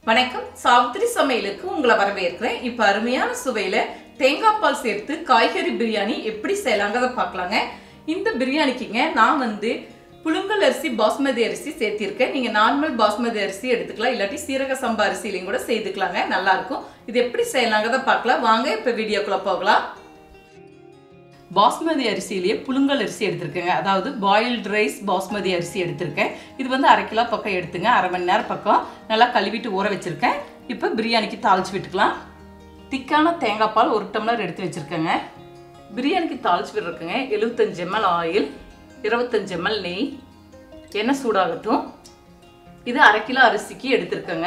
வணக்கம் சாவித்திரி சமையலுக்கு உங்களை வரவேற்கிறேன் இப்போ அருமையான சுவையில தேங்காய் பால் சேர்த்து காய்கறி பிரியாணி எப்படி செய்யலாங்கிறத பார்க்கலாங்க இந்த பிரியாணிக்குங்க நான் வந்து புழுங்கல் அரிசி பாஸ்மதி அரிசி சேர்த்திருக்கேன் நீங்க நார்மல் பாஸ்மதி அரிசி எடுத்துக்கலாம் இல்லாட்டி சீரக சம்பா அரிசிலையும் கூட செய்துக்கலாங்க நல்லா இருக்கும் இது எப்படி செய்யலாங்கிறத பார்க்கலாம் வாங்க இப்போ வீடியோக்குள்ள போகலாம் பாஸ்மதி அரிசியிலேயே புழுங்கல் அரிசி எடுத்திருக்கேங்க அதாவது பாயில்டு ரைஸ் பாஸ்மதி அரிசி எடுத்திருக்கேன் இது வந்து அரை கிலோ பக்கம் எடுத்துங்க அரை மணி நேரம் பக்கம் நல்லா கழுவிட்டு ஊற வச்சிருக்கேன் இப்போ பிரியாணிக்கு தாளிச்சு விட்டுக்கலாம் திக்கான தேங்காய் பால் ஒரு டம்ளர் எடுத்து வச்சிருக்கேங்க பிரியாணிக்கு தாளிச்சு விட்டுருக்கேங்க எழுபத்தஞ்சு எம்எல் ஆயில் இருபத்தஞ்சு எம்எல் நெய் எண்ணெய் சூடாகட்டும் இது அரை கிலோ அரிசிக்கு எடுத்திருக்கேங்க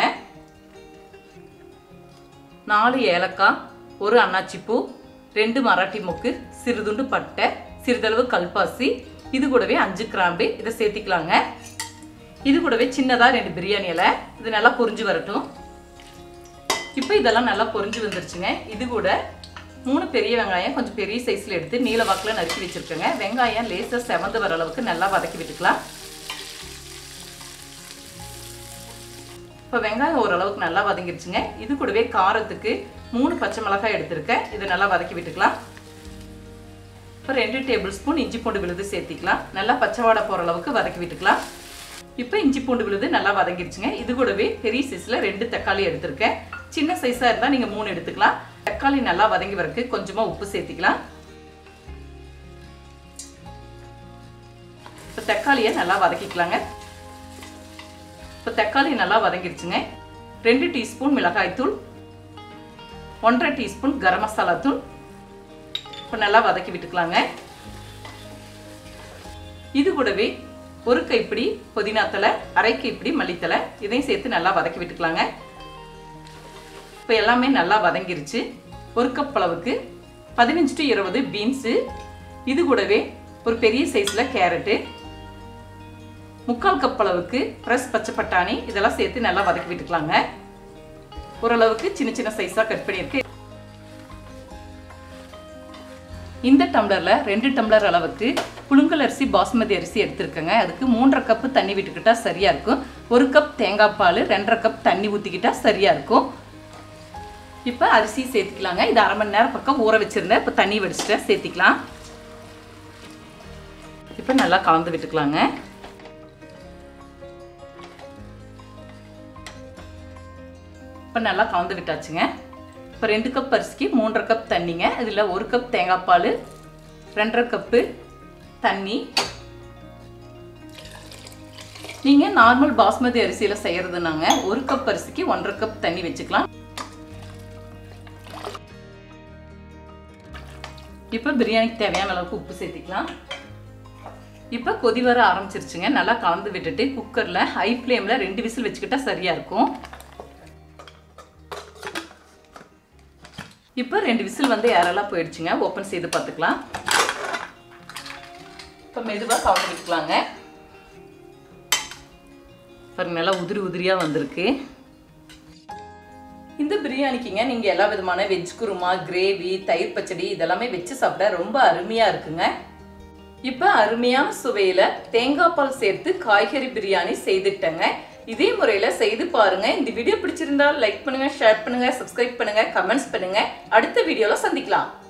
நாலு ஏலக்காய் ஒரு அன்னாச்சி பூ ரெண்டு மராட்டி மொக்கு சிறிதுண்டு பட்டை சிறிதளவு கல்பாசி இது கூடவே அஞ்சு கிராம்பு இதை சேர்த்திக்கலாங்க இது கூடவே சின்னதாக ரெண்டு பிரியாணி இலை இது நல்லா பொரிஞ்சு வரட்டும் இப்போ இதெல்லாம் நல்லா பொரிஞ்சு வந்துருச்சுங்க இது கூட மூணு பெரிய வெங்காயம் கொஞ்சம் பெரிய சைஸில் எடுத்து நீல வாக்கில் நறுக்கி வச்சுருக்கேங்க வெங்காயம் லேசாக செவந்து வர அளவுக்கு நல்லா வதக்கி விட்டுக்கலாம் இப்போ வெங்காயம் ஓரளவுக்கு நல்லா வதங்கிருச்சுங்க இது கூடவே காரத்துக்கு மூணு பச்சை மிளகாய் எடுத்திருக்கேன் இதை நல்லா வதக்கி விட்டுக்கலாம் இப்போ ரெண்டு டேபிள் ஸ்பூன் இஞ்சி பூண்டு விழுது சேர்த்திக்கலாம் நல்லா பச்சை வாடை போகிற அளவுக்கு வதக்கி விட்டுக்கலாம் இப்போ இஞ்சி பூண்டு விழுது நல்லா வதங்கிருச்சுங்க இது கூடவே பெரிய சைஸில் ரெண்டு தக்காளி எடுத்திருக்கேன் சின்ன சைஸாக இருந்தால் நீங்கள் மூணு எடுத்துக்கலாம் தக்காளி நல்லா வதங்கி வரக்கு கொஞ்சமாக உப்பு சேர்த்திக்கலாம் இப்போ தக்காளியை நல்லா வதக்கிக்கலாங்க இப்போ தக்காளி நல்லா வதங்கிருச்சுங்க ரெண்டு டீஸ்பூன் மிளகாய்த்தூள் ஒன்றரை டீஸ்பூன் கரம் மசாலா தூள் இப்போ நல்லா வதக்கி விட்டுக்கலாங்க இது கூடவே ஒரு கைப்பிடி புதினா தலை அரை கைப்பிடி மல்லித்தலை இதையும் சேர்த்து நல்லா வதக்கி விட்டுக்கலாங்க இப்போ எல்லாமே நல்லா வதங்கிருச்சு ஒரு கப் அளவுக்கு பதினஞ்சு டு இருபது பீன்ஸு இது கூடவே ஒரு பெரிய சைஸில் கேரட்டு முக்கால் கப் அளவுக்கு ஃப்ரெஷ் பச்சை பட்டாணி இதெல்லாம் சேர்த்து நல்லா வதக்கி விட்டுக்கலாங்க ஓரளவுக்கு சின்ன சின்ன சைஸாக கட் பண்ணியிருக்கு இந்த டம்ளரில் ரெண்டு டம்ளர் அளவுக்கு புழுங்கல் அரிசி பாஸ்மதி அரிசி எடுத்திருக்கேங்க அதுக்கு மூன்றரை கப்பு தண்ணி விட்டுக்கிட்டா சரியாக இருக்கும் ஒரு கப் தேங்காய் பால் ரெண்டரை கப் தண்ணி ஊற்றிக்கிட்டா சரியாக இருக்கும் இப்போ அரிசி சேர்த்துக்கலாங்க இது அரை மணி நேரம் பக்கம் ஊற வச்சுருந்தேன் இப்போ தண்ணி வடிச்சிட்டு சேர்த்திக்கலாம் இப்போ நல்லா கலந்து விட்டுக்கலாங்க இப்போ நல்லா கலந்து விட்டாச்சுங்க இப்போ ரெண்டு கப் அரிசிக்கு மூன்றரை கப் தண்ணிங்க இதில் ஒரு கப் தேங்காய் பால் ரெண்டரை கப்பு தண்ணி நீங்கள் நார்மல் பாஸ்மதி அரிசியில் செய்கிறதுனாங்க ஒரு கப் அரிசிக்கு ஒன்றரை கப் தண்ணி வச்சுக்கலாம் இப்போ பிரியாணிக்கு தேவையான அளவுக்கு உப்பு சேர்த்திக்கலாம் இப்போ கொதி வர ஆரம்பிச்சிருச்சுங்க நல்லா கலந்து விட்டுட்டு குக்கரில் ஹை ஃப்ளேமில் ரெண்டு விசில் வச்சுக்கிட்டா சரியாக இருக்கும் இப்போ ரெண்டு விசில் வந்து யாரெல்லாம் போயிடுச்சுங்க ஓப்பன் செய்து பார்த்துக்கலாம் இப்போ மெதுவாக கலந்து விட்டுக்கலாங்க பாருங்க நல்லா உதிரி உதிரியாக வந்திருக்கு இந்த பிரியாணிக்குங்க நீங்கள் எல்லா விதமான வெஜ் குருமா கிரேவி தயிர் பச்சடி இதெல்லாமே வச்சு சாப்பிட ரொம்ப அருமையாக இருக்குங்க இப்போ அருமையான சுவையில் தேங்காய் பால் சேர்த்து காய்கறி பிரியாணி செய்துட்டேங்க இதே முறையில் செய்து பாருங்க இந்த வீடியோ பிடிச்சிருந்தா லைக் பண்ணுங்க ஷேர் பண்ணுங்க சப்ஸ்கிரைப் பண்ணுங்க கமெண்ட்ஸ் பண்ணுங்க அடுத்த வீடியோவில் சந்திக்கலாம்